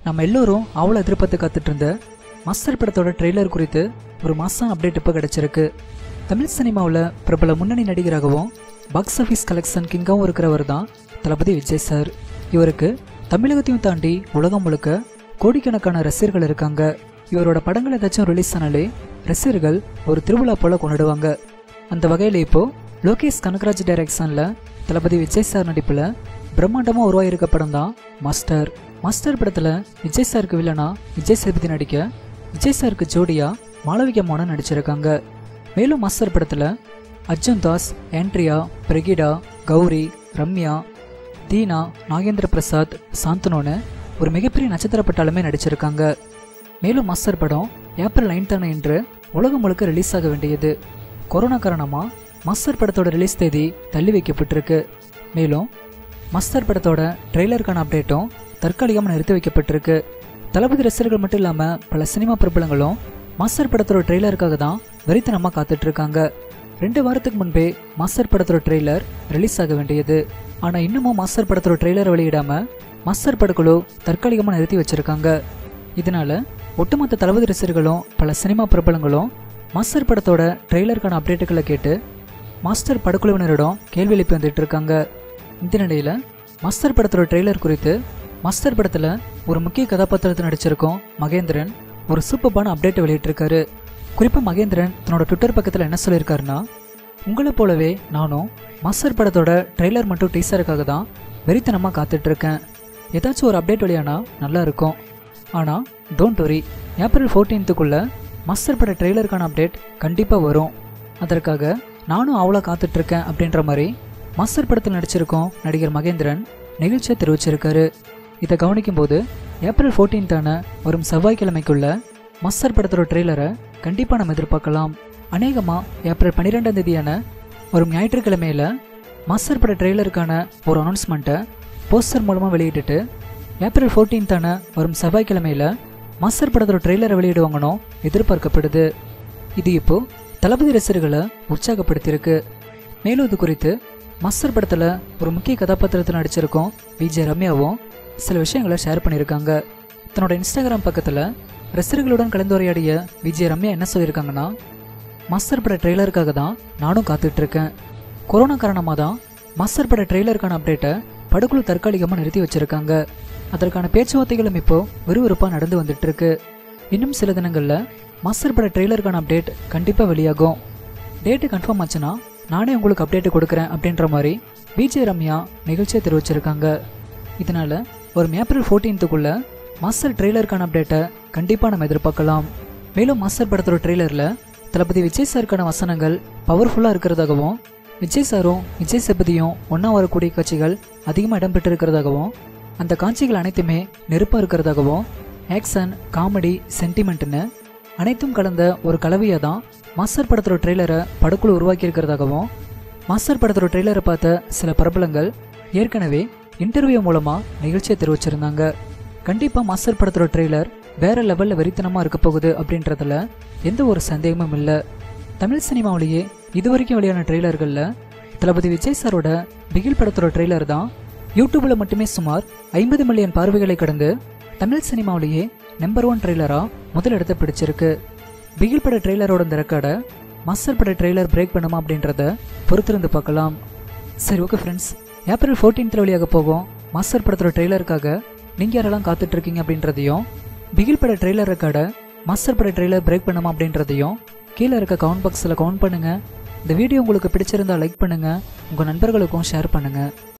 நம்ம எல்லோரும் அவ்வளோ எதிர்பார்த்து காத்துட்டு இருந்த மாஸ்டர் படத்தோட ட்ரெய்லர் குறித்து ஒரு மாசம் அப்டேட் இப்போ கிடைச்சிருக்கு தமிழ் சினிமாவில் பிரபல முன்னணி நடிகராகவும் பாக்ஸ் ஆஃபீஸ் கலெக்ஷன் கிங்காகவும் இருக்கிறவர் தான் தளபதி விஜய் சார் இவருக்கு தமிழகத்தையும் தாண்டி உலகம் முழுக்க கோடிக்கணக்கான ரசிகர்கள் இருக்காங்க இவரோட படங்கள் ஏதாச்சும் ரிலீஸ் ஆனாலே ரசிகர்கள் ஒரு திருவிழா போல கொண்டாடுவாங்க அந்த வகையில் இப்போ லோகேஷ் கனகராஜ் டைரக்ஷனில் தளபதி விஜய் சார் நடிப்பில் பிரம்மாண்டமாக உருவாகியிருக்க படம் தான் மாஸ்டர் மாஸ்டர் படத்தில் விஜய் சாருக்கு வில்லனா விஜய் சேதுபதி நடிக்க விஜய் சாருக்கு ஜோடியா மாளவிகா மோனன் நடிச்சிருக்காங்க மேலும் மாஸ்டர் படத்தில் அர்ஜுன் தாஸ் ஆண்ட்ரியா பிரகிடா கௌரி ரம்யா தீனா நாகேந்திர பிரசாத் சாந்தனோன்னு ஒரு மிகப்பெரிய நட்சத்திர பட்டாலுமே நடிச்சிருக்காங்க மேலும் மாஸ்டர் படம் ஏப்ரல் நைன்த்தான இன்று உலகம் முழுக்க ரிலீஸ் ஆக வேண்டியது கொரோனா காரணமாக மாஸ்டர் படத்தோட ரிலீஸ் தேதி தள்ளி வைக்கப்பட்டிருக்கு மேலும் மாஸ்டர் படத்தோட ட்ரெய்லருக்கான அப்டேட்டும் தற்காலிகமாக நிறுத்தி வைக்கப்பட்டிருக்கு தளபதி ரசிகர்கள் மட்டும் இல்லாமல் பல சினிமா பிரபலங்களும் மாஸ்டர் படத்தோட ட்ரெய்லருக்காக தான் வெறித்தனமாக காத்துட்டு இருக்காங்க ரெண்டு வாரத்துக்கு முன்பே மாஸ்டர் படத்தோட ட்ரெய்லர் ரிலீஸ் ஆக வேண்டியது ஆனால் இன்னமும் மாஸ்டர் படத்தோட ட்ரெய்லர் வெளியிடாம மாஸ்டர் படக்குழு தற்காலிகமாக நிறுத்தி வச்சிருக்காங்க இதனால ஒட்டுமொத்த தளபதி ரசிகர்களும் பல சினிமா பிரபலங்களும் மாஸ்டர் படத்தோட ட்ரெய்லருக்கான அப்டேட்டுகளை கேட்டு மாஸ்டர் படக்குழுவினரிடம் கேள்வி எழுப்பி வந்துட்டு இருக்காங்க இந்த நிலையில மாஸ்டர் படத்தோட ட்ரெய்லர் குறித்து மாஸ்டர் படத்துல ஒரு முக்கிய கதாபாத்திரத்தை நடிச்சிருக்கோம் மகேந்திரன் ஒரு சூப்பர்பான அப்டேட் வெளியிட்டிருக்காரு குறிப்பா மகேந்திரன் தன்னோட ட்விட்டர் பக்கத்துல என்ன சொல்லியிருக்காருன்னா உங்களை போலவே நானும் மாஸ்டர் படத்தோட ட்ரெய்லர் மற்றும் டீசருக்காக தான் வெறித்தனமா காத்துட்டு இருக்கேன் ஏதாச்சும் ஒரு அப்டேட் வெளியானா நல்லா இருக்கும் ஆனா டோன்ட் வரி ஏப்ரல் ஃபோர்டீன்த்துக்குள்ள மாஸ்டர் பட ட்ரெய்லருக்கான அப்டேட் கண்டிப்பா வரும் அதற்காக நானும் அவ்வளோ காத்துட்டு இருக்கேன் அப்படின்ற மாதிரி மாஸ்டர் படத்தில் நடிச்சிருக்கோம் நடிகர் மகேந்திரன் நிகழ்ச்சியை தெரிவிச்சிருக்காரு இதை கவனிக்கும் போது ஏப்ரல் ஃபோர்டீன்த்தான வரும் செவ்வாய்க்கிழமைக்குள்ள மாஸ்டர் படத்தோட ட்ரெய்லரை கண்டிப்பாக நம்ம எதிர்பார்க்கலாம் அநேகமாக ஏப்ரல் பன்னிரெண்டாம் தேதியான வரும் ஞாயிற்றுக்கிழமையில மாஸ்டர் பட ட்ரெய்லருக்கான ஒரு அனௌன்ஸ்மெண்ட்டை போஸ்டர் மூலமாக வெளியிட்டுட்டு ஏப்ரல் ஃபோர்டீன்த்தான வரும் செவ்வாய்க்கிழமையில மாஸ்டர் படத்தோட ட்ரெய்லரை வெளியிடுவாங்கன்னு எதிர்பார்க்கப்படுது இது இப்போ தளபதி ரசிகர்களை உற்சாகப்படுத்தியிருக்கு மேலும் இது குறித்து மாஸ்டர் படத்தில் ஒரு முக்கிய கதாபாத்திரத்தில் நடிச்சிருக்கோம் விஜய் ரம்யாவும் சில விஷயங்களை ஷேர் பண்ணியிருக்காங்க தன்னோட இன்ஸ்டாகிராம் பக்கத்தில் ரசிகர்களுடன் கலந்துரையாடிய விஜய் ரம்யா என்ன சொல்லியிருக்காங்கன்னா மாஸ்டர் பட ட்ரெய்லருக்காக தான் நானும் காத்துட்டு இருக்கேன் கொரோனா காரணமாக தான் மாஸ்டர் பட ட்ரெய்லருக்கான அப்டேட்டை படக்குழு தற்காலிகமாக நிறுத்தி வச்சிருக்காங்க அதற்கான பேச்சுவார்த்தைகளும் இப்போ விறுவிறுப்பாக நடந்து வந்துட்டு இருக்கு இன்னும் சில தினங்களில் மாஸ்டர் பட ட்ரெய்லருக்கான அப்டேட் கண்டிப்பாக வெளியாகும் டேட்டு கன்ஃபார்ம் ஆச்சுன்னா நானே உங்களுக்கு அப்டேட் கொடுக்குறேன் அப்படின்ற மாதிரி விஜய் ரம்யா நிகழ்ச்சியை தெரிவிச்சிருக்காங்க இதனால ஒரு ஏப்ரல் ஃபோர்டீன்த்துக்குள்ள மாஸ்டர் ட்ரெய்லருக்கான அப்டேட்டை கண்டிப்பாக நம்ம எதிர்பார்க்கலாம் மேலும் மாஸ்டர் படத்தோட ட்ரெய்லரில் தளபதி விஜய் சாருக்கான வசனங்கள் பவர்ஃபுல்லாக இருக்கிறதாகவும் விஜய் சாரும் விஜய் சேபதியும் ஒன்றா வரக்கூடிய காட்சிகள் அதிகமாக இடம்பெற்றிருக்கிறதாகவும் அந்த காட்சிகள் அனைத்துமே நெருப்பாக இருக்கிறதாகவும் ஆக்ஷன் காமெடி சென்டிமெண்ட்னு அனைத்தும் கலந்த ஒரு கலவையாக தான் மாஸ்டர் படத்தோட ட்ரெய்லரை படக்குழு உருவாக்கி இருக்கிறதாகவும் மாஸ்டர் படத்தோட ட்ரெய்லரை பார்த்த சில பிரபலங்கள் ஏற்கனவே இன்டர்வியூ மூலமாக நிகழ்ச்சியை தெரிவிச்சிருந்தாங்க கண்டிப்பாக மாஸ்டர் படத்தோட ட்ரெய்லர் வேற லெவலில் வெறித்தனமாக இருக்க போகுது அப்படின்றதுல எந்த ஒரு சந்தேகமும் இல்லை தமிழ் சினிமாவிலேயே இதுவரைக்கும் வெளியான ட்ரெய்லர்களில் தளபதி விஜய் சாரோட பிகில் படத்தோட ட்ரெய்லர் தான் யூடியூப்ல மட்டுமே சுமார் ஐம்பது மில்லியன் பார்வைகளை கடந்து தமிழ் சினிமாவிலேயே நம்பர் ஒன் ட்ரெய்லராக முதலிடத்தை பிடிச்சிருக்கு பிகில் பட ட்ரெய்லரோட இந்த ரெக்கார்டை மாஸ்டர் பட ட்ரெய்லர் பிரேக் பண்ணுமா அப்படின்றத பொறுத்திருந்து பார்க்கலாம் சரி ஓகே ஃப்ரெண்ட்ஸ் ஏப்ரல் ஃபோர்டீன்த்தில் வழியாக போகும் மாஸ்டர் படத்தோட ட்ரெய்லருக்காக நீங்கள் யாரெல்லாம் காத்துட்டு இருக்கீங்க அப்படின்றதையும் பிகில் பட ட்ரெய்லர் ரெக்கார்டை மாஸ்டர் பட ட்ரெய்லர் பிரேக் பண்ணுமா அப்படின்றதையும் கீழே இருக்க கவுண்ட் பாக்ஸில் கவுண்ட் பண்ணுங்கள் இந்த வீடியோ உங்களுக்கு பிடிச்சிருந்தா லைக் பண்ணுங்கள் உங்கள் நண்பர்களுக்கும் ஷேர் பண்ணுங்கள்